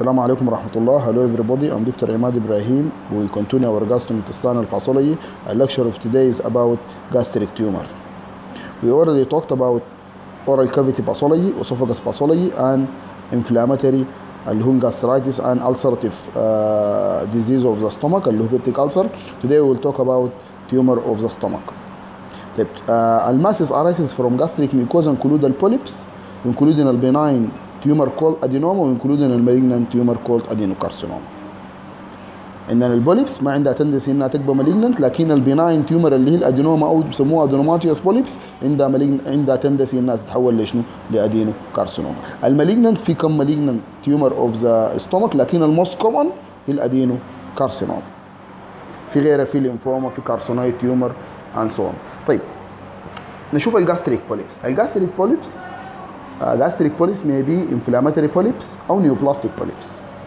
السلام عليكم ورحمة الله. Hello everybody. I'm Dr. Imad Ibrahim. We will continue our gastrointestinal pathology. Our lecture of today is about gastric tumor. We already talked about oral cavity pathology, esophagus pathology, and inflammatory اللي هم gastritis and ulcerative uh, disease of the stomach اللي هو peptic ulcer. Today we will talk about tumor of the stomach. طيب uh, الماسس arises from gastric mucosa include البوليبس including البناين tumor called adenoma وانكلودين المالجنان tumor called adenocarcinoma عندنا البوليبس ما عندها تندسي انها تبقى مالجنانت لكن البناين تيومر اللي هي الادينوما او بيسموها ادينوماتيوس بوليبس عندها مالجن عندها تندسي انها تتحول لشنو؟ لادينو كارسينوما المالجنانت في كم مالجنانت تيومر اوف ذا ستومك لكن الموست كومن هي الادينو كارسينوما في غيرها في ليمفوما في كارسونايت تيومر اند سو طيب نشوف الجاستريك بوليبس الجاستريك بوليبس Uh, gastric polyps may be inflammatory polyps or neoplastic polyps.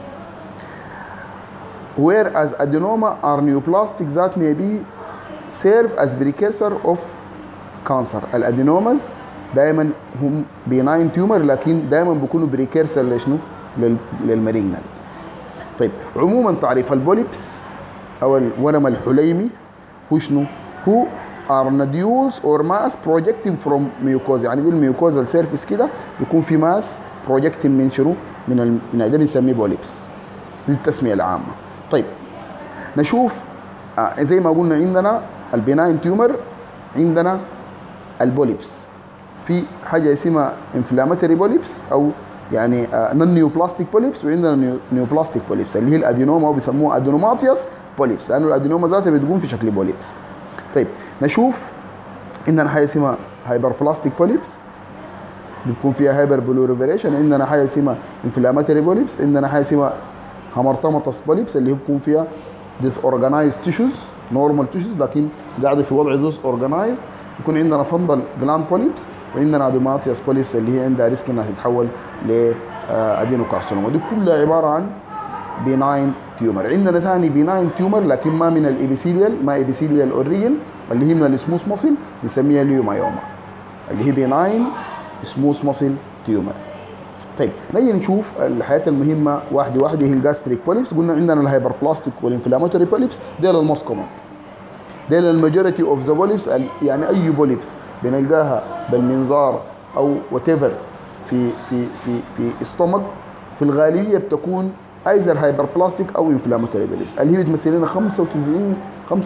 Whereas adenoma are neoplastic that may be serve as precursor of cancer. الادينوماز دائما هم benign tumor لكن دائما بيكونوا precursor لشنو؟ للمالجنانت. طيب عموما تعريف البوليبس او الورم الحليمي هو شنو؟ هو are nodules or mass projecting from mucosa يعني دي الميوكوزا السيرفيس كده بيكون في ماس projecting من شنو؟ من ال... من ده بنسميه بوليبس دي التسميه العامه طيب نشوف آه زي ما قلنا عندنا البناين تيومر عندنا البوليبس في حاجه اسمها انفلاماتوري بوليبس او يعني نون نيوبلاستيك بوليبس وعندنا نيوبلاستيك بوليبس اللي هي الادينوما وبيسموها ادينوماتيوس بوليبس لانه الادينوما ذاتها بتقوم في شكل بوليبس طيب نشوف عندنا حاجه اسمها هايبر بلاستيك بوليبس بيكون فيها هايبر بلوريفيريشن عندنا حاجه اسمها انفلاماتوري بوليبس عندنا حاجه اسمها هامرتمطس بوليبس اللي هي بيكون فيها ديس اورجانايز تيشوز نورمال تيشوز لكن قاعده في وضع ديس اورجانايز يكون عندنا فندل جلاند بوليبس وعندنا ادوماتيوس بوليبس اللي هي عندها ريسك انها تتحول ل ادينوكارسينوما دي كلها عباره عن بيناين تيومر عندنا ثاني بيناين تيومر لكن ما من الابيثيليال ما ابيثيليال اوريجن اللي هي من السموث ماسل نسميها ليومايوما اللي هي بيناين سموث ماسل تيومر طيب نيجي نشوف الحياة المهمة واحدة واحدة هي الجاستريك بوليبس قلنا عندنا الهايبر بلاستيك والانفلاماتوري بوليبس ديل الموست كومن ديل الماجوريتي اوف ذا بوليبس يعني اي بوليبس بنلقاها بالمنظار او وات في في في في استومك في الغالبية بتكون ايزر هايبر بلاستيك او انفلاماتوري بوليبس اللي هي بتمثل لنا 95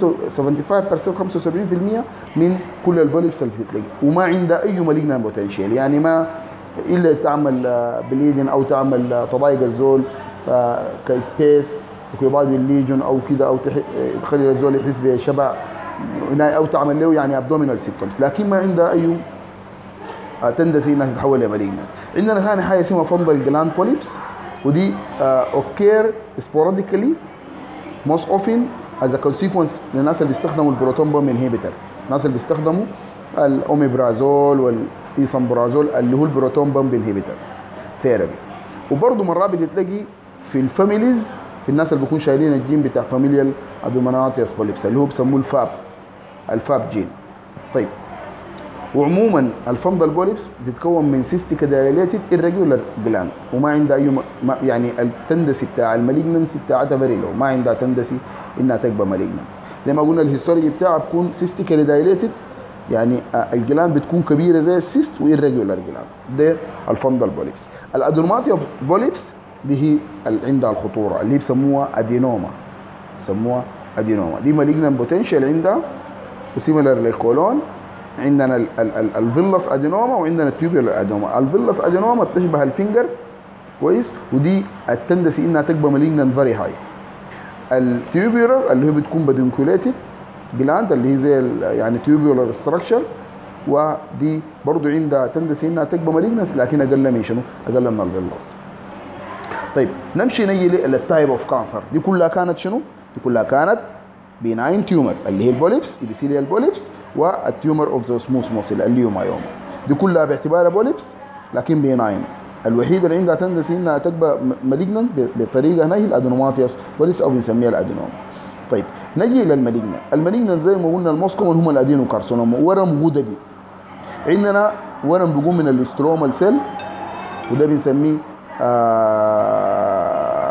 75% 75% من كل البوليبس اللي بتتلاقي وما عندها اي مالجنا بوتنشال يعني ما الا تعمل بليدن او تعمل تضايق الزول كسبيس كيبادي الليجون او كده او تخلي الزول يحس بشبع او تعمل له يعني ابدومينال سيمبتومز لكن ما عندها اي تندسي انها تتحول لمالجنا عندنا ثاني حاجه اسمها فندل جلاند بوليبس ودي اوكير سبوراديكالي موست اوفن از كونسيكونس للناس اللي بيستخدموا البروتون بوم انهيبيتر الناس اللي بيستخدموا الاوميبرازول والايسامبرازول اللي هو البروتون بوم انهيبيتر سيرابي وبرضه مرات بتلاقي في الفاميليز في الناس اللي بيكونوا شايلين الجين بتاع فاميليال ادوماناتيس بوليبس اللي هو بسموه الفاب الفاب جين طيب وعموما الفندل بوليبس بتتكون من سيستيكا دايليتد irregular جلاند وما عندها اي ما يعني التندسي بتاع المالجنسي بتاعتها فيري لو ما عندها تندسي انها تبقى مالجنان زي ما قلنا الهيستوري بتاعها بتكون سيستيكا دايليتد يعني الجلاند بتكون كبيره زي السيست وإيريجولار جلاند ده الفندل بوليبس الادينوماتيا بوليبس دي هي اللي عندها الخطوره اللي هي بسموها ادينوما بسموها ادينوما دي مالجنان بوتنشال عندها وسيميلر للكولون عندنا الفيلس ادينوما وعندنا التيوبيولار ادينوما الفيلس ادينوما بتشبه الفينجر كويس ودي التندسي انها تبقى مالجنان فيري هاي التيوبيولار اللي هي بتكون بدنكوليتد جلاند اللي هي زي يعني تيوبيولار ستراكشر ودي برضو عندها تندسي انها تبقى مالجنس لكن اقل من شنو؟ اقل من الفيلس طيب نمشي نجي للتايب اوف كانسر دي كلها كانت شنو؟ دي كلها كانت بيناين تيومر اللي هي البوليبس ابيثيليال بوليبس والتيومر اوف ذا سموث ماسل الليومايوما دي كلها باعتبارها بوليبس لكن بيناين الوحيده اللي عندها تندسي انها تبقى مالجنان بطريقه هنا هي الادينوماتيوس بوليبس او بنسميها الادينوما طيب نجي للمالجنان المالجنان زي ما قلنا الموست كومن هم الادينوكارسينوما ورم غددي عندنا ورم بيقوم من الاسترومال سيل وده بنسميه آه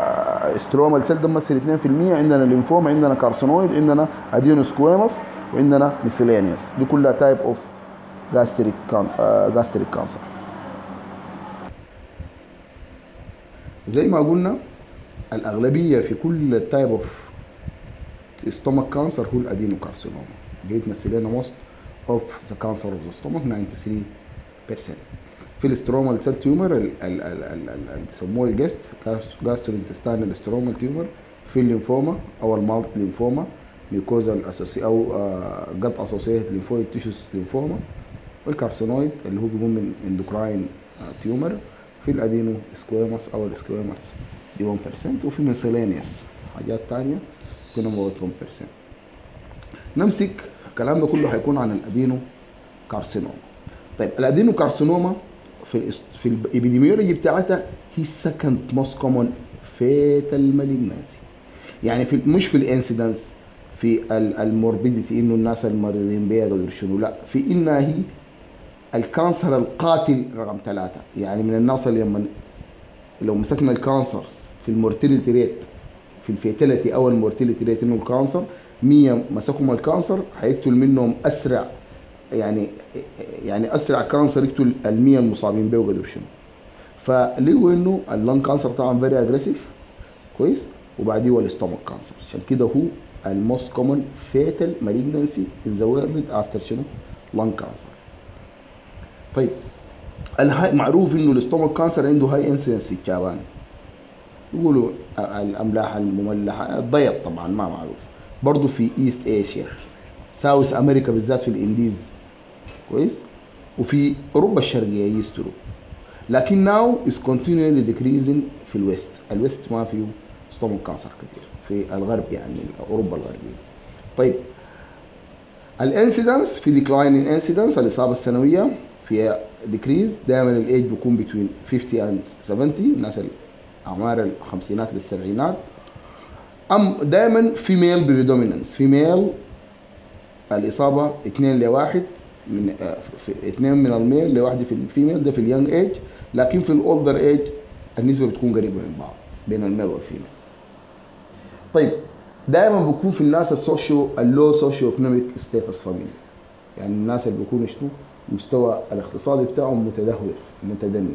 سترومال سيل ده بيمثل 2% عندنا ليمفوما عندنا كارسينويد عندنا ادينوسكويموس وعندنا ميسيلينيوس دي كلها تايب اوف جاستريك جاستريك كانسر زي ما قلنا الاغلبيه في كل تايب اوف ستومك كانسر هو الادينو كارسينوما اللي بتمثل لنا موست اوف ذا كانسر اوف ذا ستومك 93% في الاسترومال سيل تيومر اللي بيسموه الجست جاسترو انتستانال سترومال تيومر في الليمفوما او المالت ليمفوما ميوكوزال اسوسي او جت اسوسيت ليمفويد تيشوس ليمفوما والكارسينويد اللي هو بيقوم من اندوكراين تيومر في الادينو سكويموس او السكويموس دي 1% وفي ميسيلينيوس حاجات تانية كنا موت 1% نمسك الكلام ده كله هيكون عن الادينو كارسينوما طيب الادينو كارسينوما في ال في الابيديميولوجي بتاعتها هي سكند موست كومون فيتال مالجنسي يعني في مش في الانسيدنس في الموربيديتي انه الناس المريضين بيها قدر شنو لا في انها هي الكانسر القاتل رقم ثلاثة يعني من الناس اللي لما لو مسكنا الكانسرز في المورتيليتي ريت في الفيتاليتي او المورتيليتي ريت انه الكانسر 100 مسكهم الكانسر هيقتل منهم اسرع يعني يعني اسرع كانسر يقتل ال 100 المصابين به وقدر شنو فلقوا انه اللون كانسر طبعا فيري اجريسيف كويس وبعديه الاستومك كانسر عشان كده هو الموست كومن فيتال مالجنسي ان ذا وورلد افتر شنو لون كانسر طيب الهاي معروف انه الاستومك كانسر عنده هاي انسيدنس في الشعبان يقولوا الاملاح المملحه الضيط طبعا ما معروف برضه في ايست ايشيا ساوث امريكا بالذات في الانديز كويس وفي اوروبا الشرقيه يسترو لكن ناو از كونتينيولي ديكريزنج في الويست الويست ما فيه ستومك كانسر كثير في الغرب يعني اوروبا الغربيه طيب الانسيدنس في ديكلاين الانسيدنس الاصابه السنويه فيها ديكريز دائما الايج بيكون بين 50 اند 70 الناس اعمار الخمسينات للسبعينات ام دائما فيميل بريدومينانس فيميل الاصابه 2 لواحد من اثنين من الميل لواحد في الفيميل ده في اليونج ايج لكن في الاولدر ايج النسبه بتكون قريبه من بعض بين الميل والفيميل طيب دائما بيكون في الناس السوشيو اللو سوشيو ايكونوميك ستيتس فاميلي يعني الناس اللي بيكونوا شنو المستوى الاقتصادي بتاعهم متدهور متدني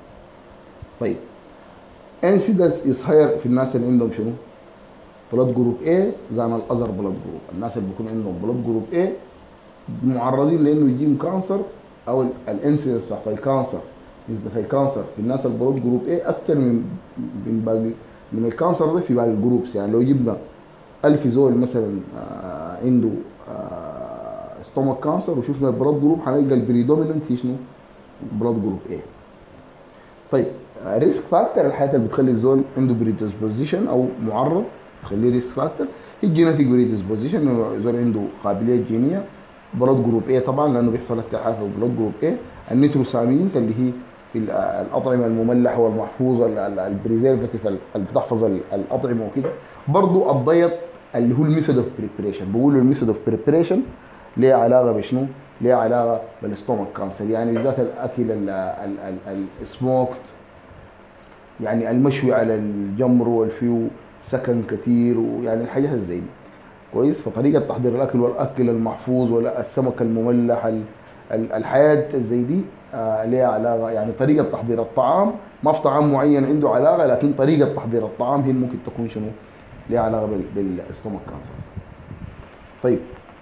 طيب انسيدنس از هاير في الناس اللي عندهم شنو بلاد جروب A زي ما الازر بلاد جروب الناس اللي بيكون عندهم بلاد جروب A معرضين لانه يجيهم كانسر او الانسيدنس بتاعت الكانسر نسبة الكانسر في الناس البلاد جروب A اكثر من من باقي من الكانسر ده في باقي الجروبس يعني لو جبنا 1000 زول مثلا آه عنده آه ستومك كانسر وشفنا البلاد جروب هنلقى البريدوميننت هي شنو؟ بلاد جروب A طيب ريسك فاكتور الحاجات اللي بتخلي الزول عنده بريدisposition او معرض تخليه ريسك فاكتور هي الجينيتيك بريدisposition انه الزول عنده قابليه جينيه بلاد جروب A طبعا لانه بيحصل اكتحاف في بلاد جروب A النيتروسامينز اللي هي في الاطعمه المملحه والمحفوظه البريزرفاتيف اللي بتحفظ الاطعمه وكده برضه الضيط اللي هو الميثود اوف بريبريشن بيقولوا الميثود اوف بريبريشن ليه علاقه بشنو؟ ليه علاقه بالاستومك كانسر يعني بالذات الاكل السموكت يعني المشوي على الجمر والفيو سكن كثير ويعني الحاجات زي دي كويس فطريقه تحضير الاكل والاكل المحفوظ والسمك المملح الحياه زي دي آه ليها علاقه يعني طريقه تحضير الطعام ما في طعام معين عنده علاقه لكن طريقه تحضير الطعام هي ممكن تكون شنو؟ ليها علاقه بالاستومك كانسر. طيب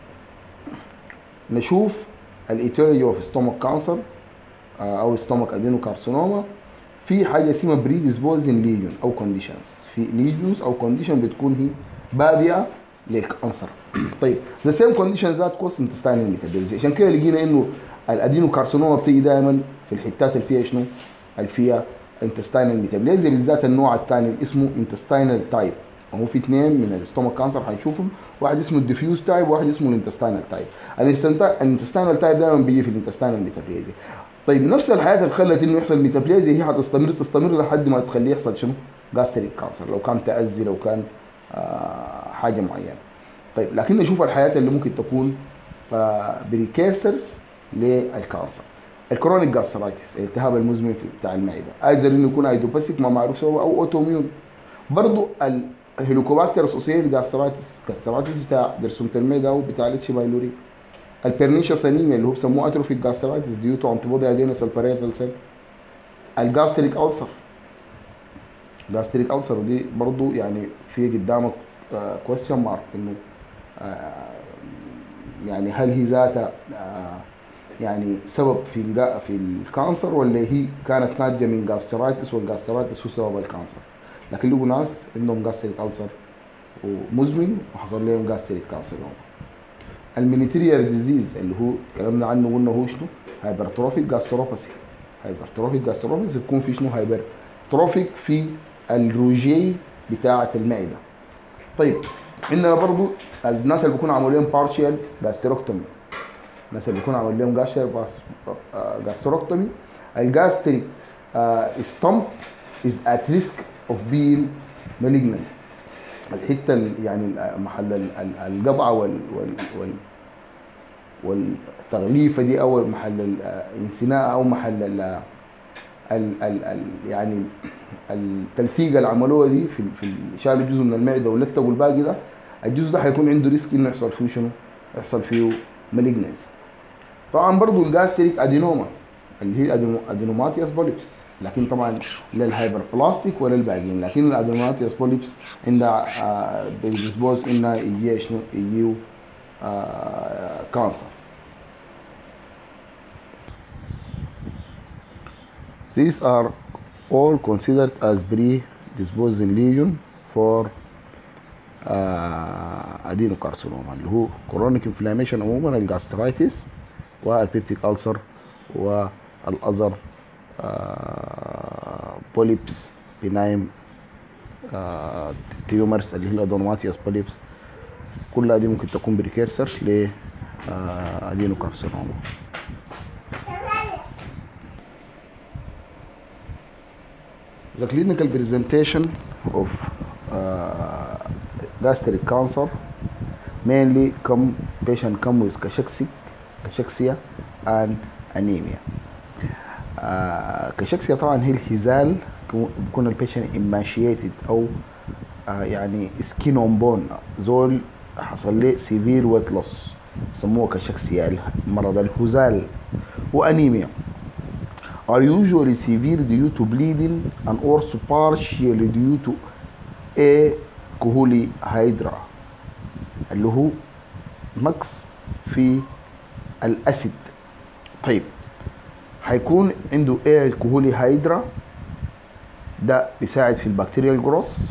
نشوف الايتيولوجي اوف ستومك كانسر او ستومك ادينو كارسينوما في حاجه اسمها بريديسبوزين ليجون او كونديشنز في ليجونز او كونديشن بتكون هي بادئه للكانسر طيب ذا سيم كونديشن ذات كوست انتستاينال ميتابوليزم عشان كده لقينا انه الادينو كارسينوما بتيجي دائما في الحتات اللي فيها شنو؟ اللي فيها انتستاينال ميتابوليزم بالذات النوع الثاني اللي اسمه انتستاينال تايب هو في اثنين من الستومك كانسر هنشوفهم واحد اسمه الديفيوز تايب وواحد اسمه الانتستاينال تايب الانتستاينال تايب دائما بيجي في الانتستاينال ميتابوليزم طيب نفس الحياه اللي خلت انه يحصل ميتابوليزم هي هتستمر تستمر لحد ما تخليه يحصل شنو؟ جاستريك كانسر لو كان تأذي لو كان آه حاجه معينه طيب لكن نشوف الحياه اللي ممكن تكون آه بريكيرسرز للكانسر الكرونيك جاسترايتس الالتهاب المزمن في بتاع المعده ايزر انه يكون ايدوباسيك ما معروف سببه او اوتوميون برضو الهيليكوباكتر اسوسيتد جاسترايتس جاسترايتس بتاع درسومة المعده او بتاع الاتش بايلوري البرنيشس انيميا اللي هو بسموه اتروفيك جاسترايتس ديو تو انتي بودي اجينست الباريتال سيل الجاستريك ألسر جاستريك ألسر ودي برضو يعني في قدامك كويستشن مارك انه آه، يعني هل هي ذاتها آه، يعني سبب في الجا في الكانسر ولا هي كانت ناتجه من جاسترايتس والجاسترايتس هو سبب الكانسر لكن لقوا ناس عندهم جاستريك ألسر ومزمن وحصل لهم جاستريك كانسر المينيتريال ديزيز اللي هو تكلمنا عنه قلنا هو شنو هايبرتروفيك جاستروباثي هايبرتروفيك جاستروباثي بتكون في شنو هايبرتروفيك في الروجي بتاعة المعدة طيب عندنا برضو الناس اللي بيكونوا عملوا لهم بارشال جاستروكتومي الناس اللي بيكونوا عملوا لهم جاستروكتومي الجاستريك ستامب is at risk of being malignant الحته ال- يعني ال- محل ال- ال- القبعه وال وال وال والتغليفه دي او محل الانسناء او محل ال ال ال ال يعني التلتيقه اللي عملوها دي في في شالوا جزء من المعده ولتقوا الباقي ده الجزء ده حيكون عنده ريسك انه يحصل فيه شنو؟ يحصل فيه مالجنس طبعا برضو الجاستريك ادينوما اللي هي الأدينو- ادينوماتياس بوليبس لكن طبعا لا الهايبر بلاستيك ولا الباقيين لكن الادينوماتياس بوليبس عندها آه بيدسبوز انها يجي شنو يجيو آه كانسر These are all considered as predisposing lesion for uh, adenocarcinoma اللي هو chronic inflammation عموما الجاسترايتس والبيبتيك ألسر والأذر بوليبس بنايم تيومرز اللي هي الادونوماتياس بوليبس كلها دي ممكن تكون بريكيرسر ل ادينوكارسينوما The clinical presentation of uh, gastric cancer mainly come patient come with cachexia, cachexia and anemia. آه كاشكسيا طبعا هي الهزال بيكون البيشنت emaciated او آه يعني سكين اون بون زول حصل له سيفير ويت لوس بسموها كاشكسيا مرض الهزال وانيميا are usually severe due to bleeding and also partially due to a hydra اللي هو نقص في الاسيد طيب هيكون عنده ايه الكهولي هيدرا ده بيساعد في البكتيريال جروس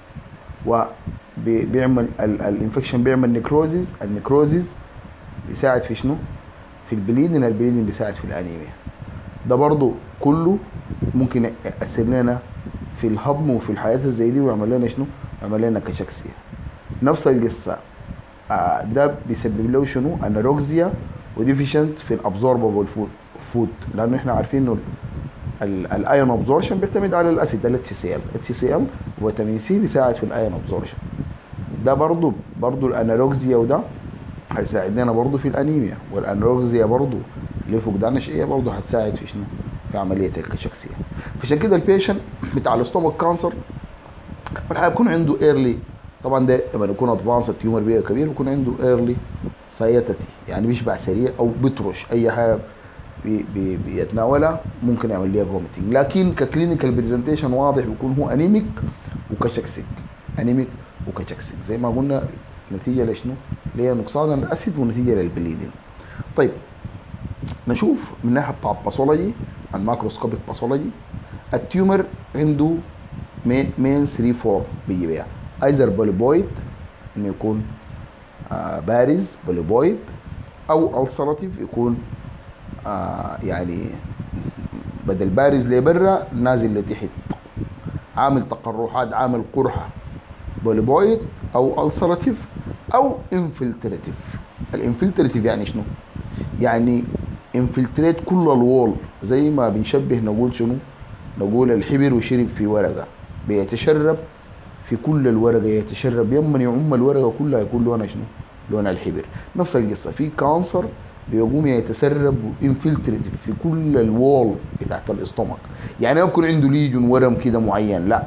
وبيعمل الانفكشن بيعمل نيكروزيز النيكروزيز بيساعد في شنو في البليدين البليدين بيساعد في الانيميا ده برضو كله ممكن يأثر لنا في الهضم وفي الحياة زي دي ويعمل لنا شنو يعمل لنا كشكسية نفس القصة آه ده بيسبب له شنو اناروكسيا وديفيشنت في الابزوربابل فود فود لانه احنا عارفين انه الايون ابزورشن بيعتمد على الاسيد ال اتش سي ال اتش سي ال وفيتامين سي بيساعد في الايون ابزورشن ده برضو برضو الاناروكسيا وده هيساعدنا برضو في الانيميا والاناروكسيا برضو اللي فقدان الشقيه برضو هتساعد في شنو في عمليه الكشكسيه فعشان كده البيشنت بتاع الاستومك كانسر الحقيقه بيكون عنده ايرلي طبعا ده لما يكون ادفانس تيومر بيه كبير بيكون عنده ايرلي سايتتي يعني بيشبع سريع او بترش اي حاجه بي بي بيتناولها ممكن يعمل ليها فوميتنج لكن ككلينيكال برزنتيشن واضح بيكون هو انيميك وكشكسك انيميك وكشكسك زي ما قلنا نتيجه لشنو؟ اللي هي نقصان الاسيد ونتيجه للبليدين طيب نشوف من ناحيه بتاع الباثولوجي الماكروسكوبيك باثولوجي التيومر عنده مين 3 4 بيجي بيها ايزر بوليبويد انه يكون آه بارز بوليبويد او السراتيف يكون آه يعني بدل بارز لبرا نازل لتحت عامل تقرحات عامل قرحه بوليبويد او السراتيف او انفلتراتيف الانفلتراتيف يعني شنو؟ يعني انفلتريت كل الوول زي ما بنشبه نقول شنو؟ نقول الحبر وشرب في ورقه بيتشرب في كل الورقه يتشرب يمن يعم الورقه كلها يكون لونها شنو؟ لون الحبر نفس القصه في كانسر بيقوم يتسرب انفلتريت في كل الوول بتاعت الاستومك يعني ما بيكون عنده ليجون ورم كده معين لا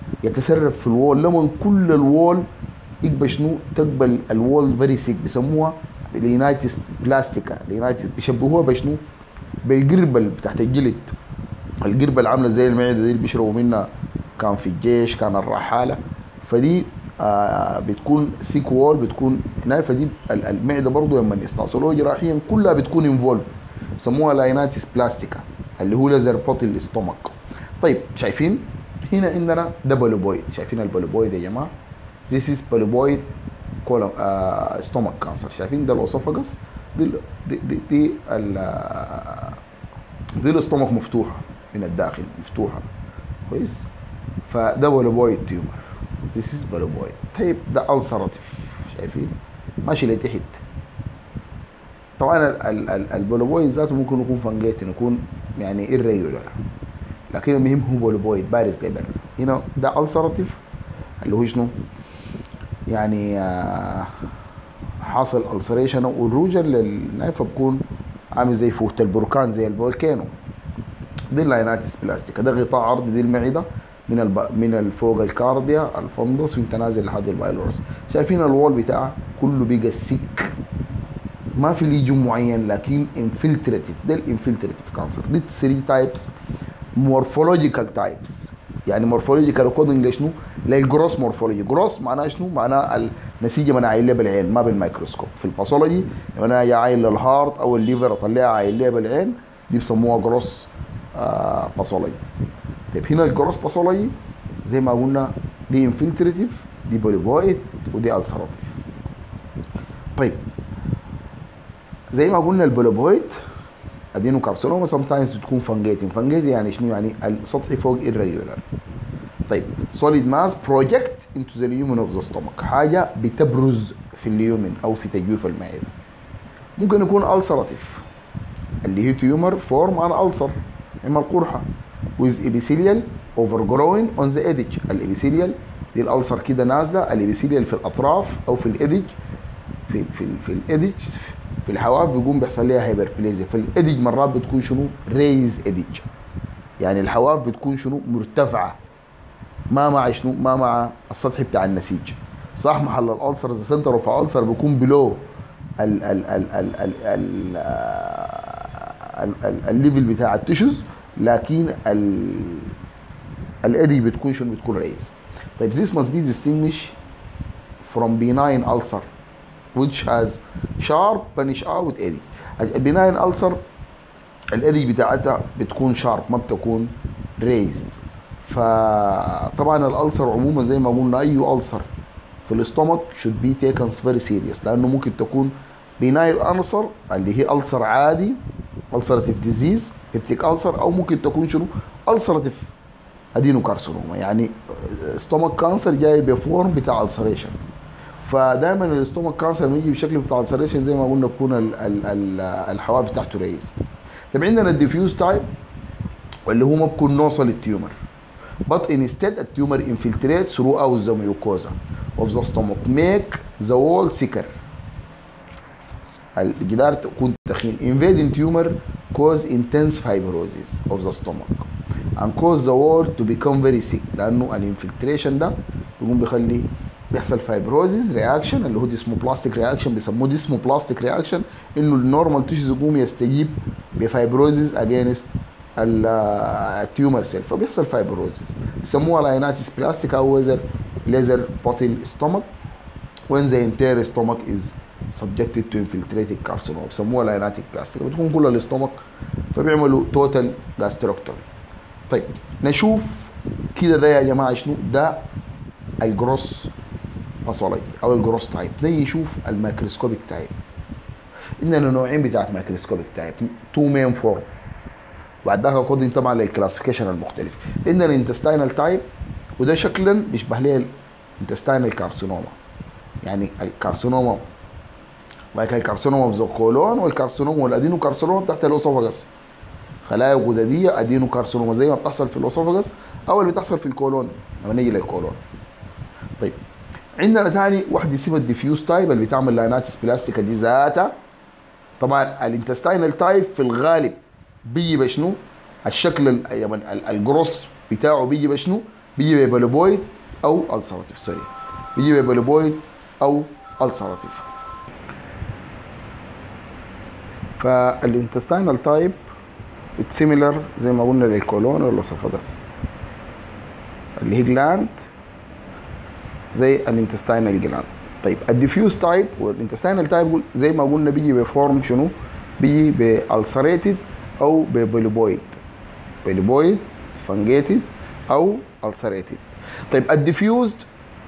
يتسرب في الوول لما كل الوول يبقى شنو تقبل الوول فيري سيك بيسموها اليونايتس بلاستيكا اليونايتس بيشبهوها بشنو بالقربل بتاعت الجلد القربة عامله زي المعده دي اللي بيشربوا منها كان في الجيش كان الرحاله فدي آه بتكون سيك وول بتكون هنا فدي ال- المعده برضه لما يستأصلوها جراحيا كلها بتكون انفولف بيسموها لايناتس بلاستيكا اللي هو ليزر بوتل الاستومك طيب شايفين هنا عندنا ده بولوبويد شايفين البولوبويد يا جماعه This is بولوبويد كولوم آه ستومك كانسر شايفين ده الاسوفاجس دي دي دي, دي ال- آه، دي الاستومك مفتوحه من الداخل مفتوحه كويس فده بولوبويد تيومر This is بولوبويد طيب ده ulcerative شايفين ماشي لتحت طبعا ال- ال- ال- البولوبويد ذاته ممكن يكون فانجيتن يكون يعني irregular لكن المهم هو بولوبويد بارز لبر هنا ده ulcerative اللي هو شنو يعني آه، حاصل ulceration والروجر للنايفه بكون عامل زي فوهة البركان زي الفولكانو دي اللايناتس بلاستيكا ده غطاء عرضي دي المعده من الب... من الفوق الكارديا الفندس وانت نازل لحد البايلورس شايفين الوول بتاعه كله بقى سيك ما في ليجن معين لكن انفلتريتيف ده الانفلتريتيف كانسر دي 3 تايبس مورفولوجيكال تايبس يعني مورفولوجيكال اكوردنج لشنو؟ للجروس مورفولوجي جروس معناه شنو؟ معناه النسيجه من عايلها بالعين ما بالميكروسكوب في الباثولوجي لو انا يا عايل للهارت او الليفر اطلعها عايلها بالعين دي بسموها جروس آه باثولوجي طيب هنا الجروس باثولوجي زي ما قلنا دي انفلتريتيف دي بوليبويد ودي السراتيف طيب زي ما قلنا البوليبويد ادينو كارسينوما سم تايمز بتكون فانجيتنج فانجيتنج يعني شنو يعني السطح فوق irregular طيب solid mass project into the lumen of the stomach حاجه بتبرز في اليومن او في تجويف المعده ممكن يكون ulcerative اللي هي تيومر فورم عن ulcer اما القرحه with epithelial overgrowing on the edge الابيثيليال دي الالسر كده نازله الابيثيليال في الاطراف او في الادج في في في الادج في الحواف بيقوم بيحصل لها هايبربليزيا فالادج مرات بتكون شنو ريز ادج يعني الحواف بتكون شنو مرتفعه ما مع شنو ما مع السطح بتاع النسيج صح محل الالسر ذا سنتر اوف السر بيكون بلو ال ال ال ال ال ال ال ال الليفل بتاع التشوز لكن ال الادي بتكون شنو بتكون ريز طيب this must be distinguished from benign ulcer which has sharp punish out eddy benign ulcer الادي بتاعتها بتكون شارب ما بتكون ريزد فطبعا الالسر عموما زي ما قلنا اي السر في الاستومك should be taken very serious لانه ممكن تكون بنايل السر اللي هي السر عادي ulcerative disease هيبتيك السر او ممكن تكون شنو ulcerative ادينوكارسينوما يعني ستومك كانسر جاي بفورم بتاع السريشن فدايما الاستومك كانسر لما يجي بشكل بتاع السريشن زي ما قلنا بتكون ال- ال- ال- الحواف بتاعته ريز طب عندنا الديفيوز تايب واللي هو ما بكون نوصل للتيومر but instead التيومر infiltrates throughout the mucosa of the stomach make the wall thicker الجدار تكون تخين invading tumor cause intense fibrosis of the stomach and cause the wall to become very thick لانه الانفلتريشن ده بيقوم بيخلي بيحصل فايبروزيس رياكشن اللي هو ديسموبلاستيك رياكشن بيسموه ديسموبلاستيك رياكشن انه النورمال تيشوز يقوم يستجيب بفايبروزيس اجينست التيومر سيل فبيحصل فايبروزيس بيسموها لايناتيس بلاستيك او ويزر ليزر بوتل ستومك when the entire stomach is subjected to infiltrated carcinoma بيسموها لايناتيك بلاستيك بتكون كل الاستومك فبيعملوا توتال جاستروكتومي طيب نشوف كده ده يا جماعه شنو ده الجروس باثولوجي او الجروس تايب نيجي نشوف الميكروسكوبيك تايب عندنا نوعين بتاعت ميكروسكوبيك تايب تو مين فورم بعد ذاك كودين طبعا للكلاسيفيكيشن المختلف عندنا الانتستينال تايب وده شكلا بيشبه ليه الانتستينال كارسينوما يعني الكارسينوما بعد كده الكارسينوما في الكولون والكارسينوما والادينو كارسينوما تحت الاسوفاجس خلايا غدديه ادينو كارسينوما زي ما بتحصل في الاسوفاجس او اللي بتحصل في الكولون لما نيجي للكولون طيب عندنا تاني واحد اسمها الديفيوز تايب اللي بتعمل لايناتس بلاستيكا دي ذاتها طبعا الانتستينال تايب في الغالب بيجي بشنو الشكل ال- يعني ال- الجروس بتاعه بيجي بشنو بيجي ببلوبويد او السراتيف سوري بيجي ببلوبويد او السراتيف فالانتستينال تايب سيميلر زي ما قلنا للكولون والاسوفاجس اللي هي جلاند زي الانتستينال جلاند طيب الديفيوز تايب والانتستينال تايب زي ما قلنا بيجي بفورم شنو بيجي بالسريتد او ببلوبويد بلوبويد فانجيتد او السريتد طيب الديفيوزد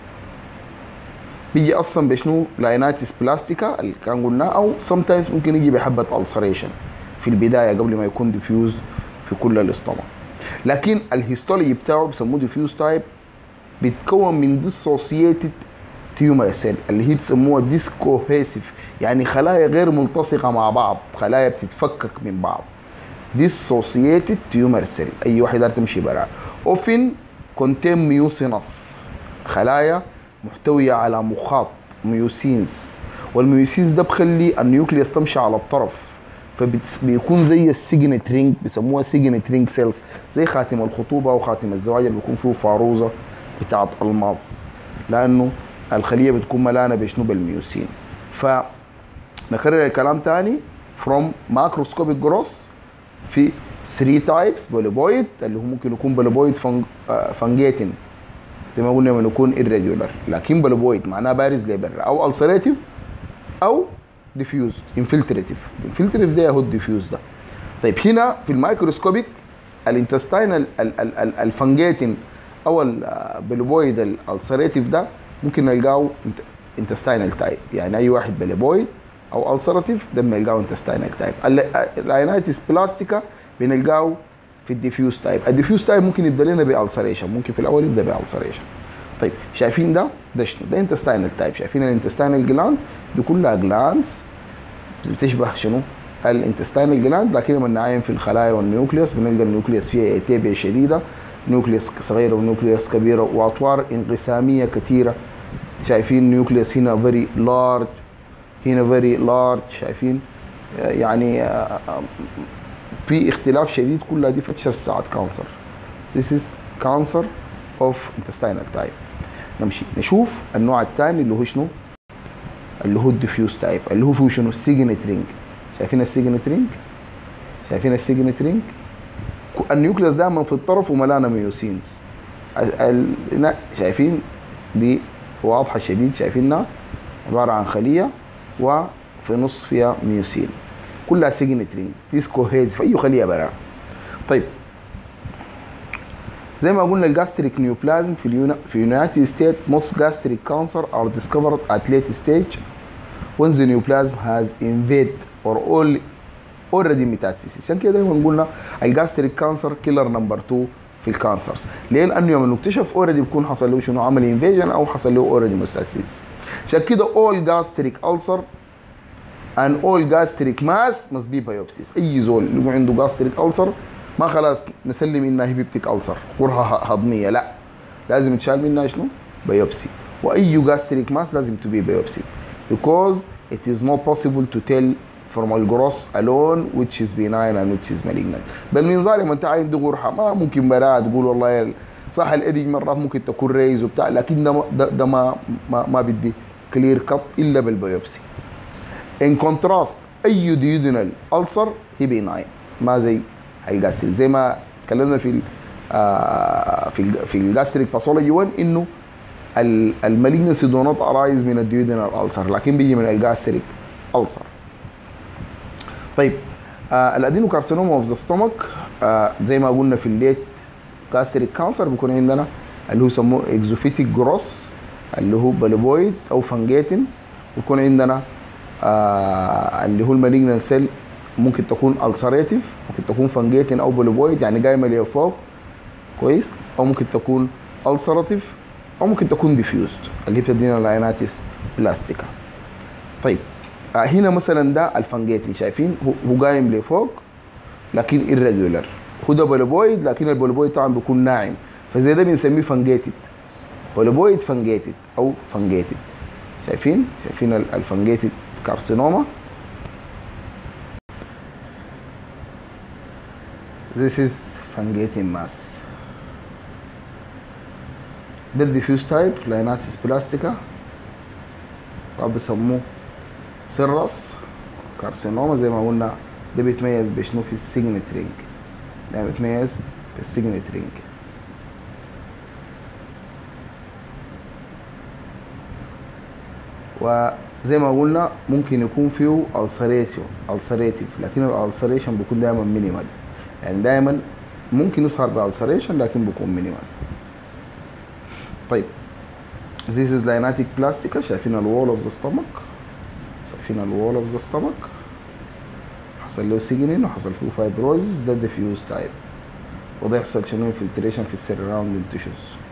بيجي اصلا بشنو لايناتيس بلاستيكا اللي كان قلناه او سم تايمز ممكن يجي بحبه السريشن في البدايه قبل ما يكون ديفيوزد في كل الاستوما لكن الهيستولوجي بتاعه بيسموه ديفيوز تايب بيتكون من ديسوسييتد تيومر سيل اللي هي بيسموها ديسكوهيسيف يعني خلايا غير ملتصقه مع بعض خلايا بتتفكك من بعض ديسوسييتد تيومر سيل اي واحد دار تمشي برا اوفن كونتين ميوسينس خلايا محتويه على مخاط ميوسينز والميوسينز ده بخلي النيوكليوس تمشي على الطرف فبيكون زي السيجنت رينج بيسموها سيجنت رينج سيلز زي خاتم الخطوبه وخاتم الزواج اللي بيكون فيه فاروزه بتاعت الماس لانه الخليه بتكون ملانه بشنو بالميوسين ف نكرر الكلام تاني from macroscopic growth في 3 تايبس بوليبويد اللي هو ممكن يكون بوليبويد فانجيتين زي ما قلنا لما يكون irregular لكن بوليبويد معناه بارز لبرا او ulcerative او diffused infiltrative infiltrative ده هو الديفيوز ده طيب هنا في الميكروسكوبيك الانتستينال الفانجيتين او البوليبويد الالسريتيف ده ممكن نلقاه انتستينال تايب يعني اي واحد بوليبويد او السراتيف ده بنلقاه انتستينال تايب الاينايتس بلاستيكا بنلقاه في الديفيوز تايب الديفيوز تايب ممكن يبدا لنا بالسريشن ممكن في الاول يبدا بالسريشن طيب شايفين ده ده شنو ده انتستينال تايب شايفين الانتستينال جلاند دي كلها جلاندز بتشبه شنو الانتستينال جلاند لكن لما نعاين في الخلايا والنيوكليوس بنلقى النيوكليوس فيها ايتيبيا شديده نيوكليوس صغيره ونيوكليوس كبيره واطوار انقساميه كثيره شايفين نيوكليوس هنا فيري لارج هنا فيري لارج شايفين يعني في اختلاف شديد كلها دي فيتشرز بتاعت كانسر This is cancer of intestinal type نمشي نشوف النوع الثاني اللي هو شنو اللي هو الديفيوز تايب اللي هو فيه شنو السيجنت رينج شايفين السيجنت رينج شايفين السيجنت رينج النيوكليوس دائما في الطرف وملانه ميوسينز شايفين دي واضحه شديد شايفينها عباره عن خليه وفي نص فيها ميوسين كلها سيجنت رينج ديسكوهيز في اي خليه برا طيب زي ما قلنا الجاستريك نيوبلازم في اليونا في يونايتد ستيت most gastric cancer are discovered at late stage when the neoplasm has invaded or all already metastasis عشان كده دايما قلنا الجاستريك كانسر كيلر نمبر 2 في الكانسرز ليه؟ لانه يوم نكتشف اوريدي بيكون حصل له شنو عمل انفيجن او حصل له اوريدي ميتاستاسيس عشان كده all gastric ulcer and all gastric mass must be biopsies اي زول اللي عنده gastric ulcer ما خلاص نسلم انها هيبتيك ألسر قرحة هضمية لا لازم يتشال منها شنو؟ بايوبسي واي gastric mass لازم to be biopsy because it is not possible to tell from الجروس alone which is benign and which is malignant بالمنظار لما انت عايز دي قرحة ما ممكن براءة تقول والله صح الادج مرات ممكن تكون ريز وبتاع لكن ده ده, ده ما ما, ما بدي كلير كاب الا بالبيوبسي ان كونتراست اي ديودينال ألسر هي بيناين ما زي الجاستريك زي ما اتكلمنا في ال آه في ال في الجاستريك باثولوجي 1 انه المالجنسي دو نوت ارايز من الديودينال ألسر لكن بيجي من الجاستريك ألسر طيب آه الادينو كارسينوما اوف ذا ستومك آه زي ما قلنا في الليت جاستريك كانسر بيكون عندنا اللي هو يسموه اكزوفيتيك جروس اللي هو بلوبويد او فانجيتين ويكون عندنا آه اللي هو المالجنال سيل ممكن تكون السريتيف ممكن تكون فانجيتين او بلوبويد يعني جايمه لفوق كويس او ممكن تكون السراتيف او ممكن تكون ديفيوزد اللي هي بتدينا العيناتيس بلاستيكا طيب آه هنا مثلا ده الفانجيتين شايفين هو قايم لفوق لكن irregular هو ده بولوبويد لكن البولوبويد طبعا بيكون ناعم فزي ده بنسميه فانجيتد بولوبويد فانجيتد او فانجيتد شايفين شايفين الفانجيتد كارسينوما This is fungating mass ده الديفيوز تايب لايناتس بلاستيكا او بيسموه سيرس كارسينوما زي ما قلنا ده بيتميز بشنو في السيجنت رينج ده بيتميز بالسيجنت رينج وزي ما قلنا ممكن يكون فيه ulceration ulcerative لكن الالسريشن بيكون دايما مينيمال يعني دايما ممكن يظهر بالسريشن لكن بيكون مينيمال طيب This is lynatic plastica شايفين الوول اوف ذا stomach شايفين الوول اوف ذا stomach حصل له سيجنين وحصل فيه فايبروزس ده ديفيوز تايب وده يحصل شنو انفلتريشن في السيراوندين تيشوز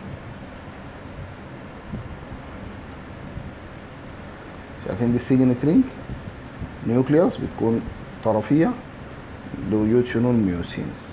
شايفين دي السيجنت رينج نيوكليوس بتكون طرفية لوجود شنو الميوسينز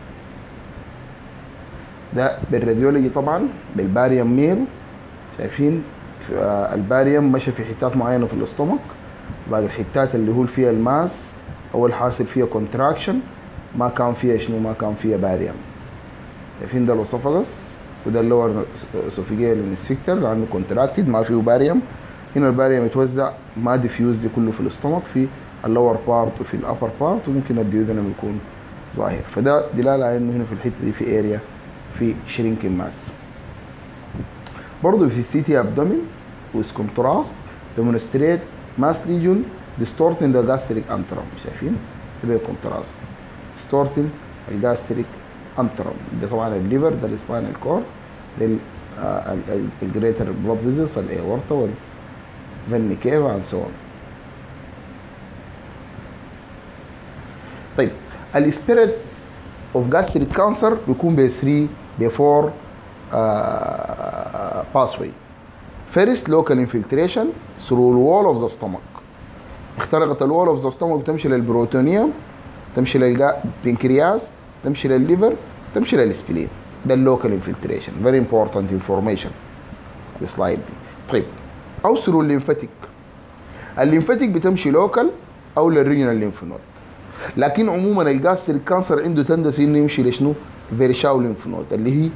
ده بالراديولوجي طبعا بالباريوم ميل شايفين في آه، الباريوم مشى في حتات معينه في الاستومك بعد الحتات اللي هو فيها الماس اول حاصل فيها كونتراكشن ما كان فيها شنو ما كان فيها باريوم شايفين ده الاسوفاجس وده اللور اسوفيجيال انسفكتر لانه كونتراكتد ما فيه باريوم هنا الباريوم يتوزع ما ديفيوز دي كله في الاستومك في اللور بارت وفي الابر بارت وممكن الديودنم يكون ظاهر فده دلاله على انه هنا في الحته دي في اريا في شرينكين ماس برضه في السي تي ابدومين with contrast demonstrate mass legion distorting the gastric antrum شايفين ده كونتراست distorting الجاستريك antrum ده طبعا الليفر ده السباينال كورد ده الجريتر بلاد فيزلز الاورطه والفيني كيفا اند سو اون طيب السبيريت اوف جاستريك كانسر بيكون ب 3 ب 4 باثوي فيرست لوكال انفلتريشن ثرو الوول اوف ذا ستومك اخترقت الوول اوف ذا ستومك بتمشي للبروتونيوم تمشي للبنكرياس تمشي للليفر تمشي للسبلين ده اللوكال انفلتريشن فيري امبورتنت انفورميشن السلايد دي طيب او ثرو الليمفاتيك الليمفاتيك بتمشي لوكال او للريجنال ليمف نود لكن عموما الجاستريك كانسر عنده تندسي انه يمشي لشنو؟ فيرشاو ليمف نود اللي هي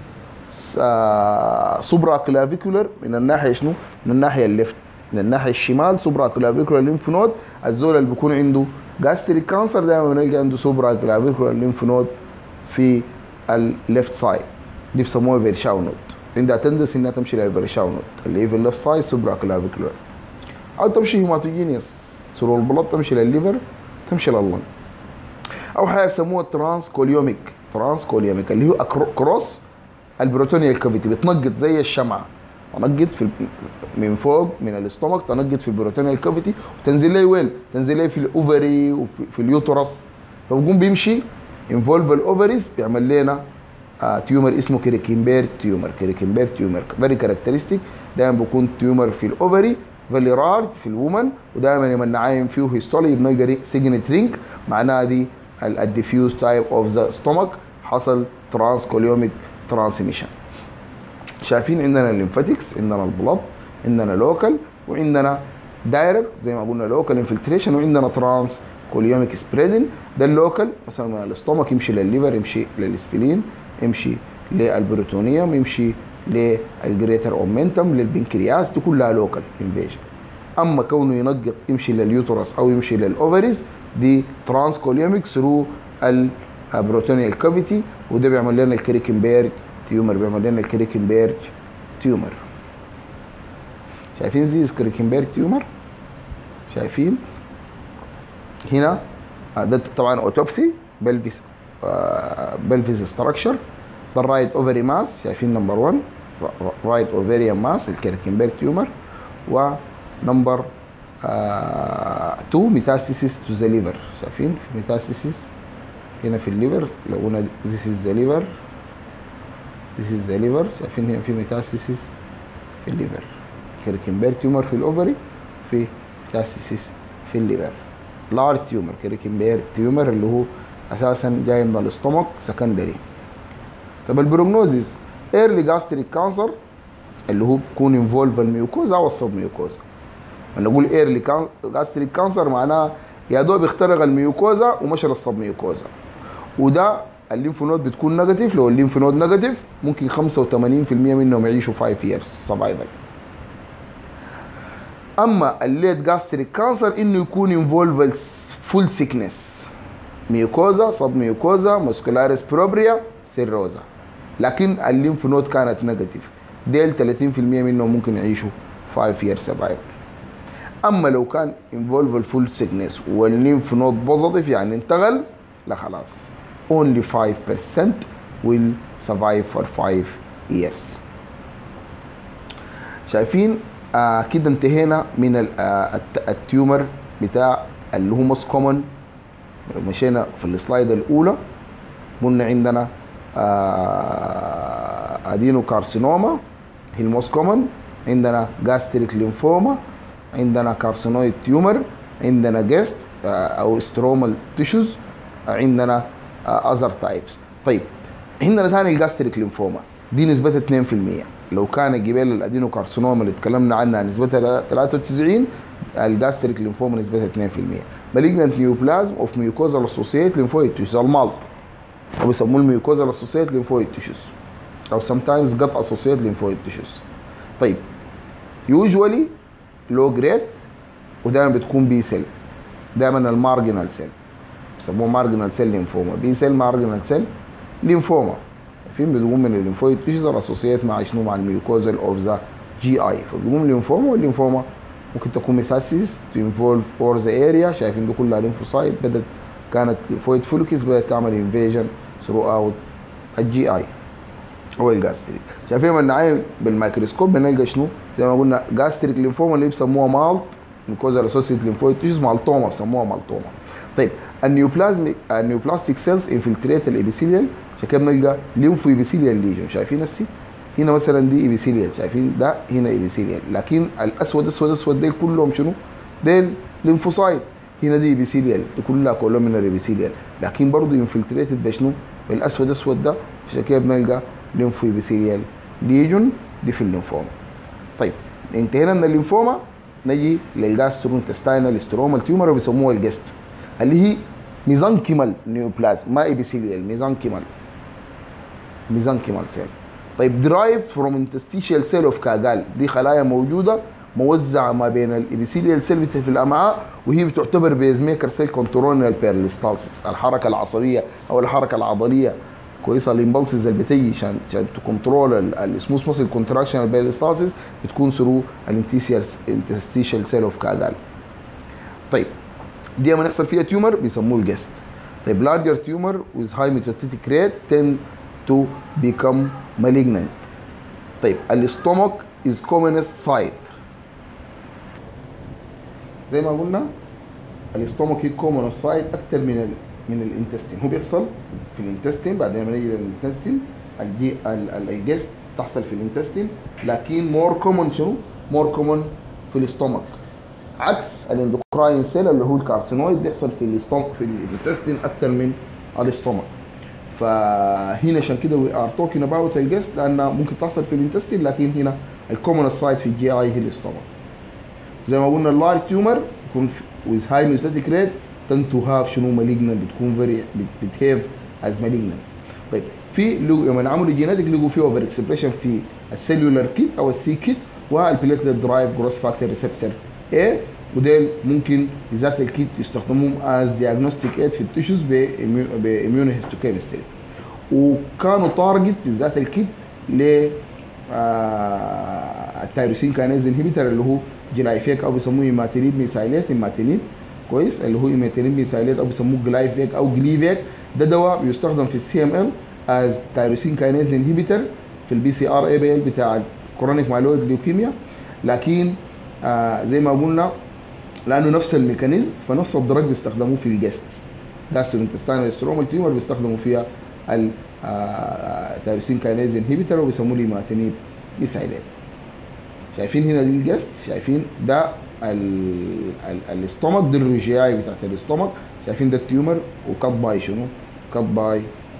سوبرا كلافيكولر من الناحيه شنو؟ من الناحيه الليفت من الناحيه الشمال سوبرا كلافيكولر ليمف نود الزول اللي بيكون عنده جاستريك كانسر دائما بنلقى عنده سوبرا كلافيكولر ليمف نود في الليفت سايد دي بسموها فيرشاو نود عندها تندس انها تمشي للفيرشاو نود اللي هي في الليفت سايد سوبرا كلافيكولر او تمشي هيماتوجينيوس سرور البلط تمشي للليفر تمشي لللنج او حاجه بيسموها ترانس كوليوميك ترانس كوليوميك اللي هو أكرو- كروس البروتونيال كافيتي بتنقط زي الشمعه تنقط في ال- من فوق من الاستومك تنقط في البروتونيال كافيتي وتنزل لي وين؟ تنزل لي في الاوفري وفي في اليوترس فبقوم بيمشي انفولف الاوفريز بيعمل لنا آه تيومر اسمه كريكيمبير تيومر كريكيمبير تيومر فيري كاركترستيك دايما بيكون تيومر في الاوفري فيري رار في الومن ودايما لما نعاين فيه هيستولي بنلقى سيجنت رينج معناها دي الديفيوز تايب اوف ذا ستومك حصل ترانس كوليوميك ترانسميشن شايفين عندنا الليمفاتكس عندنا البلط عندنا لوكال وعندنا دايركت زي ما قلنا لوكال انفلتريشن وعندنا ترانس كوليوميك سبريدن ده اللوكال مثلا من الاستومك يمشي للليفر يمشي للسبلين يمشي للبروتونيوم يمشي للجريتر اومنتم للبنكرياس دي كلها لوكال انفيجن اما كونه ينقط يمشي لليوترس او يمشي للاوفريز دي ترانس كوليوميك ثرو البروتونيال كافيتي وده بيعمل لنا الكريكنبيرج تيومر بيعمل لنا الكريكنبيرج تيومر شايفين زي كريكنبيرج تيومر شايفين هنا آه، ده طبعا اوتوبسي بلفيس بلفيس ستراكشر ده الرايت اوفري ماس شايفين نمبر 1 رايت اوفريان ماس الكريكنبيرج تيومر ونمبر 2 ميتاستيسيس تو ذا ليفر شايفين في ميتاستيسيس هنا في الليفر لو قلنا ذيس از ذا ليفر ذيس از ذا ليفر شايفين هنا في ميتاستيسيس في الليفر كريكنبير تيومر في الاوفري في ميتاستيسيس في الليفر لارج تيومر كريكنبير تيومر اللي هو اساسا جاي من الاستومك سكندري طب البروجنوزيس ايرلي جاستريك كانسر اللي هو بيكون انفولف الميوكوزا او السب ميوكوزا لما نقول ايرلي جاستريك كانسر معناها يا دوب اخترق الميوكوزا ومشى للسب ميوكوزا وده الليمف نود بتكون نيجاتيف لو الليمف نود نيجاتيف ممكن 85% منهم يعيشوا 5 years سرفايفل اما الليت جاستريك كانسر انه يكون انفولف فول سيكنس ميوكوزا صب ميوكوزا موسكولاريس بروبريا سيروزا لكن الليمف نود كانت نيجاتيف ديل 30% منهم ممكن يعيشوا 5 years سرفايفل اما لو كان انفولف الفول سيكنس والليمف نود بوزيتيف يعني انتقل لا خلاص only 5% will survive for 5 years شايفين آه كده انتهينا من ال- آه الت- التيومر بتاع اللي هو موست كومن مشينا في السلايد الاولى قلنا عندنا آه ادينو كارسينوما هي الموست كومن عندنا جاستريك ليمفوما عندنا كارسينويد تيومر عندنا جيست آه او سترومال تيشوز عندنا اذر تايبس طيب عندنا ثاني الجاستريك ليمفوما دي نسبتها 2% لو كان جبال الادينو كارسينوما اللي اتكلمنا عنها نسبتها 93 الجاستريك ليمفوما نسبتها 2% مالجنت نيوبلازم اوف ميوكوزال اسوسيت ليمفويد تيشوز المالط او بيسموه الميوكوزال اسوسيت ليمفويد تيشوز او sometimes gut associated lymphoid tissues طيب يوجوالي لو جريد ودايما بتكون بي سيل دايما المارجنال سيل بيسموه مارجنال سيل ليمفوما بي سيل مارجنال سيل ليمفوما فين بتقوم من الليمفويد تيشوز الاسوسيات مع شنو مع الميوكوزال اوف ذا جي اي فتقوم ليمفوما والليمفوما ممكن تكون ميساسيس تو انفولف فور ذا اريا شايفين دي كلها ليمفوسايت بدات كانت ليمفويد فولكس بدات تعمل انفيجن ثرو اوت الجي اي هو الجاستريك شايفين لما نعاين بالميكروسكوب بنلقى شنو زي ما قلنا جاستريك ليمفوما اللي بيسموها مالت ميكوزال اسوسيت ليمفويد تيشوز مالتوما بيسموها مالتوما طيب النيوبلازم النيوبلاستيك سيلز انفلتريت الابيثيليال عشان كده بنلقى ليمفو ابيثيليال ليجون شايفين السي هنا مثلا دي ابيثيليال شايفين ده هنا ابيثيليال لكن الاسود اسود اسود ديل كلهم شنو؟ ديل ليمفوسايت هنا دي ابيثيليال دي كلها كولومينال ابيثيليال لكن برضه انفلتريتد بشنو؟ بالاسود اسود ده عشان كده بنلقى ليمفو ابيثيليال ليجون دي في الليمفوما طيب انتهينا من الليمفوما نجي للجاسترو انتستاينال سترومال تيومر وبيسموها الجست اللي هي ميزانكيمال نيوبلازم ما ابيثيليال ميزانكيمال ميزانكيمال سيل طيب درايف فروم انتستيشال سيل اوف كاجال دي خلايا موجوده موزعه ما بين الابيثيليال سيل في الامعاء وهي بتعتبر بيز ميكر سيل كنترول البيرليستالسيس الحركه العصبيه او الحركه العضليه كويسه الامبلسز اللي بتيجي عشان عشان تكنترول السموث ماسل كونتراكشن البيرليستالسيس بتكون ثرو الانتستيشال سيل اوف كاجال طيب دي لما يحصل فيها تيومر بيسموه الجست طيب larger tumor with high metastatic rate tend to become malignant طيب الاستومك is commonest site زي ما قلنا الاستومك هي commonest site اكتر من ال من الانتستين هو بيحصل في الانتستين بعدين لما نيجي للانتستين الجي ال- ال- الجست تحصل في الانتستين لكن مور كومن شنو؟ مور كومن في الاستومك عكس الاندوكراين سيل اللي هو الكارسينويد بيحصل في الاستومك في الانتستين اكتر من الاستومك فهنا عشان كده وي ار توكينج اباوت الجست لانها ممكن تحصل في الانتستين لكن هنا الكومن سايت في الجي اي هي الاستومك زي ما قلنا اللارج تيومر يكون with high metastatic rate tend to have شنو malignant بتكون very بتهيف as malignant طيب في لو- لما عملوا جينيتك لقوا في اوفر اكسبريشن في السيلولار كيت او السي كيت والبليتلت درايف جروس فاكتور ريسبتور اي وديل ممكن ذات الكيت يستخدموهم از دياجنوستيك ايد في التيشوز باميونوهيستوكيمستري وكانوا تارجت بالذات الكيت ل آه، التيروسين كانيز انهبيتر اللي هو جلايفيك او بيسموه ايماتينيب ميسايلات ايماتينيب كويس اللي هو ايماتينيب ميسايلات او بيسموه جلايفيك او جليفيك ده دواء بيستخدم في السي ام ال از تيروسين كاينيز انهبيتر في البي سي ار اي بي ال بتاع كرونيك مايلويد ليوكيميا لكن آه زي ما قلنا لانه نفس الميكانيزم فنفس الدرج بيستخدموه في الجست جاستروانتستينال سترومال تيومر بيستخدموا فيها ال تيروسين كاينيز انهبيتر وبيسموه ليماتينيب ميسايلات شايفين هنا دي الجست شايفين ده ال- ال- الاستومك دي الرجاعي بتاعت الاستومك شايفين ده التيومر وكات باي شنو؟ كات باي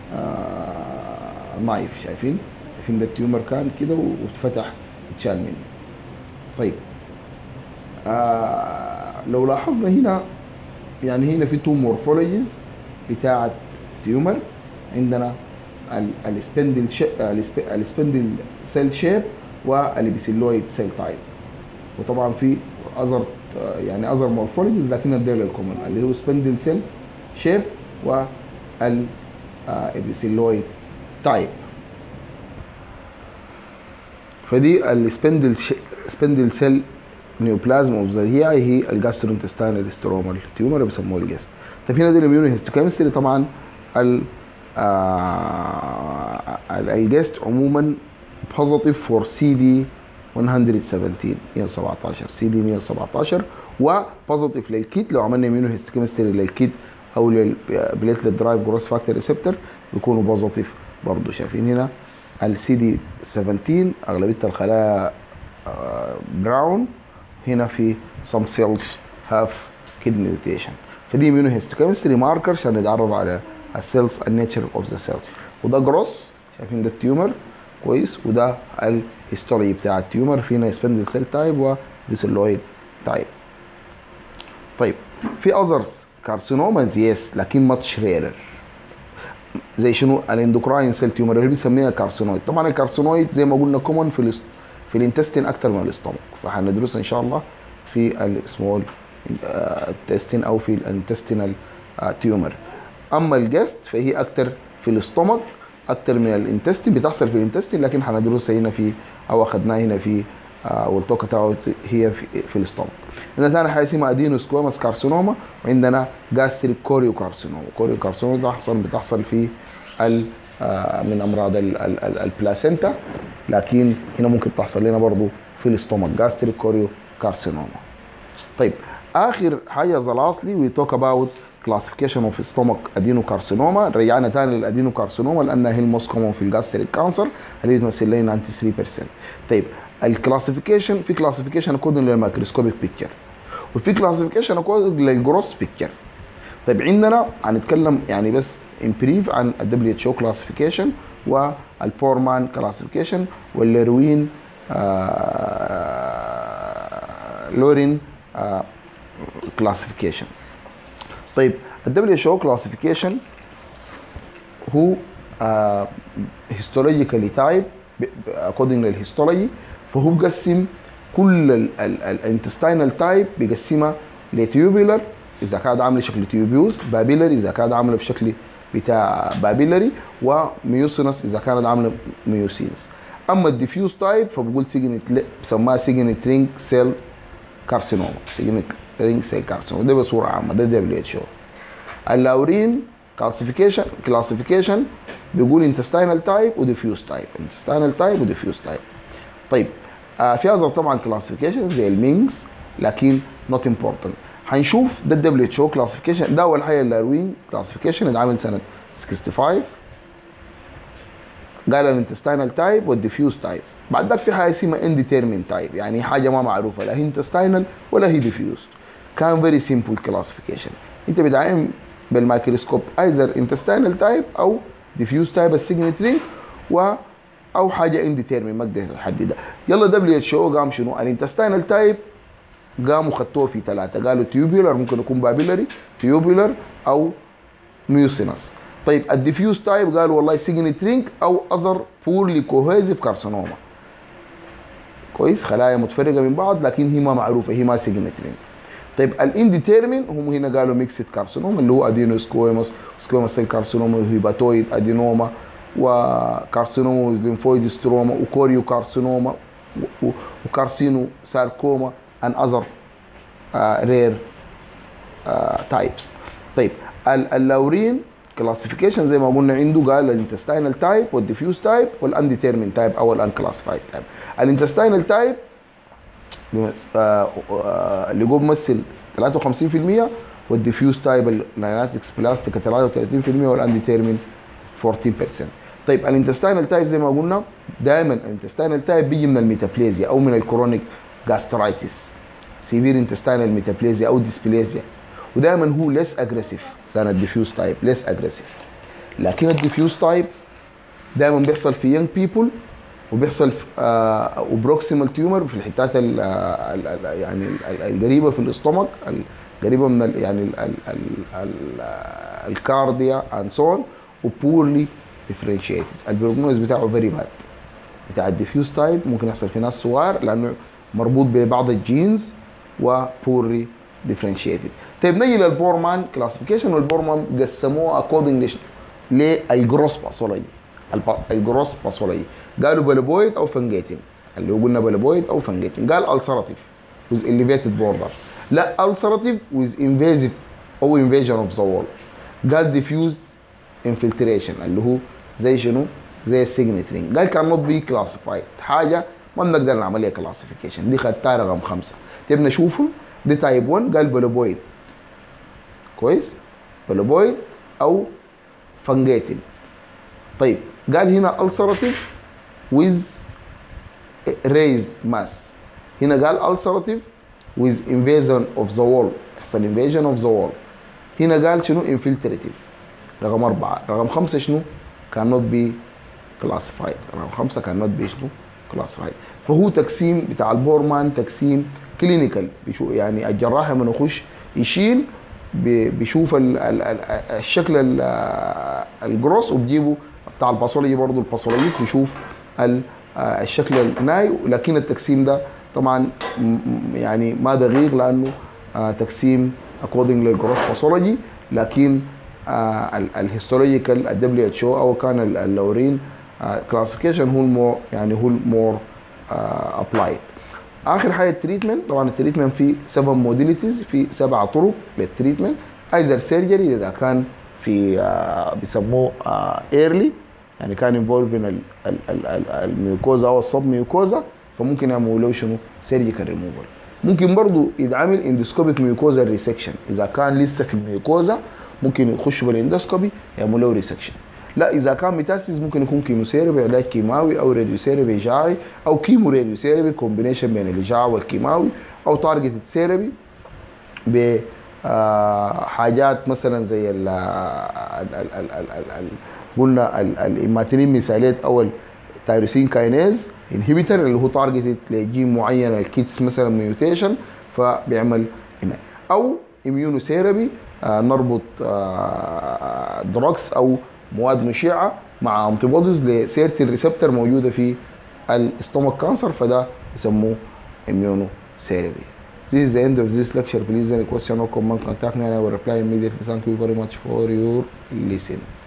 آه نايف شايفين؟ شايفين ده التيومر كان كده واتفتح اتشال منه طيب آه لو لاحظنا هنا يعني هنا في تو مورفولوجيز بتاعت تيومر عندنا السبندل السبندل سيل شيب والابيسيلويد سيل تايب وطبعا في اذر يعني اذر مورفولوجيز لكن الديل الكومن اللي هو سبندل سيل شيب والابيسيلويد تايب فدي السبندل سبندل سيل نيوبلازم اوف ذا هي هي الجاسترونتستانال سترومال تيومر بيسموه الجست طيب هنا دي الاميونو هيستوكيمستري طبعا ال آه الجست عموما بوزيتيف فور سي دي 117 117 سي دي 117 وبوزيتيف للكيت لو عملنا اميونو هيستوكيمستري للكيت او للبليتلت درايف جروس فاكتور ريسبتور بيكونوا بوزيتيف برضه شايفين هنا السي دي 17 اغلبيه الخلايا براون هنا في some cells have kidney mutation فدي immunohistochemistry ماركر عشان نتعرف على السيلز النيتشر اوف ذا سيلز وده جروس شايفين ده التيومر كويس وده الهيستوري بتاع التيومر فينا سبندل سيل تايب وبيسلويد تايب طيب في اذرز كارسينوماز يس لكن ماتش ريرر زي شنو الاندوكراين سيل تيومر اللي بنسميها كارسينويد طبعا الكارسينويد زي ما قلنا كومن في الاست... في الانتستين اكتر من الاستومك فهندرسها ان شاء الله في السمول انتستين او في الانتستينال تيومر اما الجست فهي اكتر في الاستومك اكتر من الانتستين بتحصل في الانتستين لكن هندرسها هنا في او اخذناها هنا في والتوكا تاعو هي في, في الاستومك عندنا ثاني حاجه اسمها ادينو سكوماس كارسينوما وعندنا جاستريك كوريو كارسينوما كوريو كارسينوما بتحصل بتحصل في ال من امراض البلاسينتا لكن هنا ممكن تحصل لنا برضو في الاستومك جاستريك كوريو كارسينوما طيب اخر حاجه ذا لاستلي وي توك اباوت كلاسيفيكيشن اوف ستومك ادينو كارسينوما رجعنا تاني للادينو كارسينوما لانها هي الموست كومون في الجاستريك كانسر اللي بتمثل لنا 93% طيب الكلاسيفيكيشن في كلاسيفيكيشن اكوردنج للميكروسكوبيك بيكتشر وفي كلاسيفيكيشن اكوردنج للجروس بيكتشر طيب عندنا هنتكلم يعني بس ان بريف عن الدبليو اتش او كلاسيفيكيشن والبورمان كلاسيفيكيشن والليروين آه لورين كلاسيفيكيشن طيب الدبليو اتش او كلاسيفيكيشن هو هيستولوجيكالي تايب اكوردنج للهيستولوجي فهو بقسم كل الانتستينال تايب بيقسمها لتيوبولر اذا كانت عامله شكل تيوبيوس بابيلري اذا كانت عامله بشكل بتاع بابيلري وميوسينس اذا كانت عامله ميوسينس اما الديفيوز تايب فبقول سيجنت بسموها سيجنت رينج سيل كارسينوما سيجنت رينج سيل كارسينوما ده بصوره عامه ده دبليو اتش او اللاورين كلاسيفيكيشن كلاسيفيكيشن بيقول انتستينال تايب وديفيوز تايب انتستينال تايب وديفيوز تايب طيب آه في اذر طبعا كلاسيفيكيشن زي المينجز لكن نوت امبورتنت هنشوف ده الدبليو اتش او كلاسيفيكيشن ده اول حاجه اللاروين كلاسيفيكيشن اتعمل سنه 65 قال الانتستينال تايب والديفيوز تايب بعد ذاك في حاجه اسمها انديترمين تايب يعني حاجه ما معروفه لا هي انتستينال ولا هي ديفيوز كان فيري سيمبل كلاسيفيكيشن انت بتعاين بالميكروسكوب ايزر انتستينال تايب او ديفيوز تايب السيجنت رينج و او حاجه انديترمين ما اقدر احددها يلا دبليو اتش او قام شنو الانتستينال تايب قاموا خدوه في ثلاثه قالوا تيوبولر ممكن يكون بابيلري تيوبولر او ميوسينس طيب الديفيوز تايب قالوا والله سيجنت رينج او اذر بورلي كوهيزيف كارسينوما كويس خلايا متفرقه من بعض لكن هي ما معروفه هي ما سيجنت رينج طيب الانديتيرمين هم هنا قالوا ميكسد كارسينوما اللي هو ادينو سكويموس سكويموس سيل كارسينوما وهيباتويد ادينوما وكارسينوما ليمفويد ستروما وكوريو كارسينوما وكارسينو ساركوما and other uh, rare uh, types طيب اللاورين كلاسيفيكيشن زي ما قلنا عنده قال الانتستينال تايب والديفيوز تايب والانديتيرمين تايب او الانكلاسيفايد تايب الانتستينال تايب اللي هو بيمثل 53% والديفيوز تايب النيناتكس بلاستيك 33% والانديتيرمين 14% طيب الانتستينال تايب زي ما قلنا دائما الانتستينال تايب بيجي من الميتابليزيا او من الكرونيك جاسترايتس سيفير انتستينال ميتابليزيا او ديسبليزيا ودائما هو ليس اجريسيف ثاني الديفيوز تايب ليس اجريسيف لكن الديفيوز تايب دائما بيحصل في يونج بيبل وبيحصل في آه وبروكسيمال تيومر في الحتات ال ال يعني القريبه في الاستومك القريبه من ال يعني ال ال ال ال الكارديا اند سون وبورلي ديفرنشيتد البروجنوز بتاعه فيري باد بتاع الديفيوز تايب ممكن يحصل في ناس صغار لانه مربوط ببعض الجينز وبورلي ديفرنشيتد طيب نجي للبورمان كلاسيفيكيشن والبورمان قسموه اكوردنج للجروس باثولوجي الجروس باثولوجي قالوا بلوبويد او فنجيتين اللي هو قلنا بلوبويد او فنجيتين قال السراتيف with elevated border لا ulcerative with invasive او invasion of the wall قال diffuse infiltration اللي هو زي شنو زي السيجنترين قال كان not be classified حاجه ما بنقدر نعمل لها كلاسيفيكيشن دي خدتها رقم خمسه تبي نشوفهم دي تايب 1 قال بلوبويد كويس بلوبويد او فنجيتين طيب قال هنا ulcerative with raised mass هنا قال ulcerative with invasion of the wall يحصل invasion of the wall هنا قال شنو infiltrative رقم أربعة رقم خمسة شنو cannot be classified رقم خمسة cannot be شنو classified فهو تقسيم بتاع البورمان تقسيم كلينيكال بشو يعني الجراح لما يخش يشيل بيشوف ال ال ال الشكل ال الجروس وبجيبه بتاع الباثولوجي برضه الباثولوجيست بيشوف الشكل الناي لكن التقسيم ده طبعا يعني ما دقيق لانه تقسيم اكوردنج للجروس باثولوجي لكن الهيستولوجيكال الدبليو اتش او او كان اللورين كلاسيفيكيشن هو المور يعني هو المور ابلايد اخر حاجه التريتمنت طبعا التريتمنت في سبع موديليتيز في سبع طرق للتريتمنت ايزر سيرجري اذا كان في uh, بيسموه ايرلي uh, يعني كان انفولفين الميوكوزا او الصب ميوكوزا فممكن يعملوا له شنو سيرجيكال ريموفال ممكن برضه يتعمل اندوسكوبيك ميوكوزا ريسكشن اذا كان لسه في الميوكوزا ممكن يخشوا بالاندوسكوبي يعملوا له ريسكشن لا اذا كان ميتاسيس ممكن يكون كيموثيرابي علاج كيماوي او راديوثيرابي اشعاعي او كيمو راديوثيرابي كومبينيشن بين الاشعاع والكيماوي او تارجتد ثيرابي ب حاجات مثلا زي ال قلنا الاماتينين مثاليات او التيروسين كاينيز انهبيتر اللي هو تارجتد لجين معين الكيتس مثلا ميوتيشن فبيعمل هنا او اميونوثيرابي نربط دراكس او مواد مشعه مع انتي بوديز لسيرتين ريسبتور موجوده في الاستومك كانسر فده يسموه اميونو ثيرابي This is the end of this lecture. Please any question or comment contact me and I will reply immediately. Thank you very much for your listen.